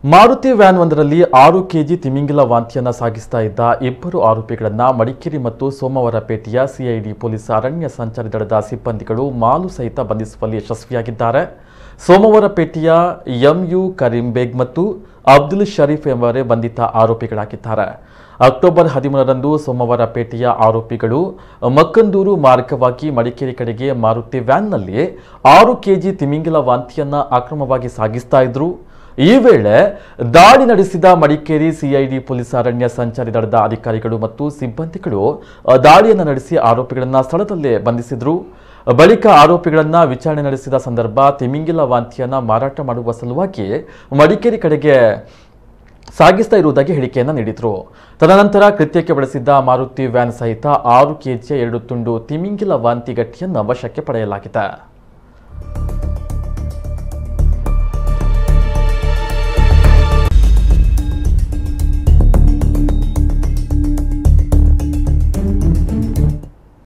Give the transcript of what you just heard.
Maruti van ಒಂದರಲ್ಲಿ ಆರು KG ತಿಮಿಂಗಿಲ ವಾಂತಿಯನ್ನ ಸಾಗಿಸ್ತಾ ಇದ್ದ ಇಬ್ಬರು ಆರೋಪಿಗಳನ್ನ ಮಡಿಕೇರಿ ಮತ್ತು ಸೋಮವಾರಪೇಟೆಯ ಸಿಐಡಿ ಪೊಲೀಸ್ ಅರಣ್ಯ ಸಂಚಾರಿ ದಳದ ಸಿಬ್ಬಂದಿಗಳು ಮಾಲು ಸಹಿತ ಬಂಧಿಸುವಲ್ಲಿ ಯಶಸ್ವಿಯಾಗಿದ್ದಾರೆ ಸೋಮವಾರಪೇಟೆಯ ಎಂಯು ಕರೀಂ ಬೇಗ್ ಮತ್ತು ಅಬ್ದುಲ್ ಶರೀಫ್ ಎಂಬವರೇ ಬಂಧಿತ ಆರೋಪಿಗಳಾಗಿದ್ದಾರೆ ಅಕ್ಟೋಬರ್ ಹದಿಮೂರರಂದು ಸೋಮವಾರಪೇಟೆಯ ಆರೋಪಿಗಳು ಮಕ್ಕಂದೂರು ಮಾರ್ಗವಾಗಿ ಮಡಿಕೇರಿ ಕಡೆಗೆ ಮಾರುತಿ ವ್ಯಾನ್ನಲ್ಲಿ ಆರು ಕೆಜಿ ತಿಮಿಂಗಿಲ ವಾಂತಿಯನ್ನ ಅಕ್ರಮವಾಗಿ ಸಾಗಿಸ್ತಾ ಇದ್ರು ಈ ವೇಳೆ ದಾಳಿ ನಡೆಸಿದ ಮಡಿಕೇರಿ ಸಿಐಡಿ ಪೊಲೀಸ್ ಅರಣ್ಯ ಸಂಚಾರಿ ದಳದ ಅಧಿಕಾರಿಗಳು ಮತ್ತು ಸಿಬ್ಬಂದಿಗಳು ಅ, ದಾಳಿಯನ್ನು ನಡೆಸಿ ಆರೋಪಿಗಳನ್ನ ಸ್ಥಳದಲ್ಲೇ ಬಂಧಿಸಿದ್ರು ಬಳಿಕ ಆರೋಪಿಗಳನ್ನ ವಿಚಾರಣೆ ನಡೆಸಿದ ಸಂದರ್ಭ ತಿಮಿಂಗಿಲ ವಾಂತಿಯನ್ನ ಮಾರಾಟ ಮಾಡುವ ಸಲುವಾಗಿ ಮಡಿಕೇರಿ ಕಡೆಗೆ ಸಾಗಿಸ್ತಾ ಇರುವುದಾಗಿ ಹೇಳಿಕೆಯನ್ನ ನೀಡಿದ್ರು ತದನಂತರ ಕೃತ್ಯಕ್ಕೆ ಬಳಸಿದ್ದ ಮಾರುತಿ ವ್ಯಾನ್ ಸಹಿತ ಆರು ಕೆಜಿಯ ಎರಡು ತುಂಡು ತಿಮಿಂಗಿಲ ವಾಂತಿ ಗಟ್ಟಿಯನ್ನು ವಶಕ್ಕೆ ಪಡೆಯಲಾಗಿದೆ